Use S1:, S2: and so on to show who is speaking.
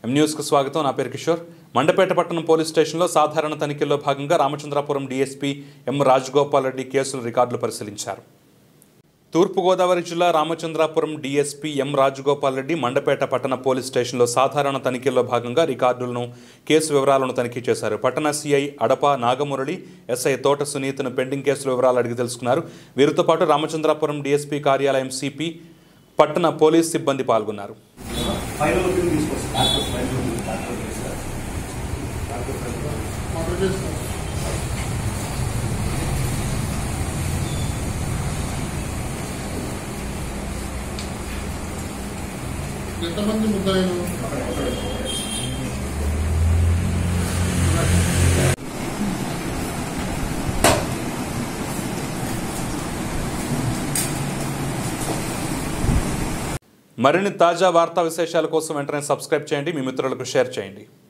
S1: ఎం న్యూస్కు స్వాగతం నా పేరు కిషోర్ మండపేట పట్టణం పోలీస్ స్టేషన్లో సాధారణ తనిఖీల్లో భాగంగా రామచంద్రాపురం డీఎస్పీ ఎం రాజగోపాల్ రెడ్డి కేసుల రికార్డులు పరిశీలించారు తూర్పుగోదావరి జిల్లా రామచంద్రాపురం డీఎస్పీ ఎం రాజగోపాల్ రెడ్డి మండపేట పట్టణ పోలీస్ స్టేషన్లో సాధారణ తనిఖీల్లో భాగంగా రికార్డులను కేసు వివరాలను తనిఖీ చేశారు పట్టణ సిఐ అడప నాగమురళి ఎస్ఐ తోట సునీతను పెండింగ్ కేసుల వివరాలు అడిగి తెలుసుకున్నారు వీరితో పాటు రామచంద్రాపురం డీఎస్పీ కార్యాలయం సిపి పట్టణ పోలీస్ సిబ్బంది పాల్గొన్నారు
S2: ఫైనల్ ఒపీనియన్ తీసుకోవచ్చు డాక్టర్ ఫైనల్ ఒపీనియన్ డాక్టర్ చేస్తారు డాక్టర్ ఫైనల్
S3: ఎంతమంది ముద్దాయిలు
S1: మరిన్ని తాజా వార్తా విశేషాల కోసం వెంటనే సబ్స్క్రైబ్ చేయండి మీ మిత్రులకు షేర్ చేయండి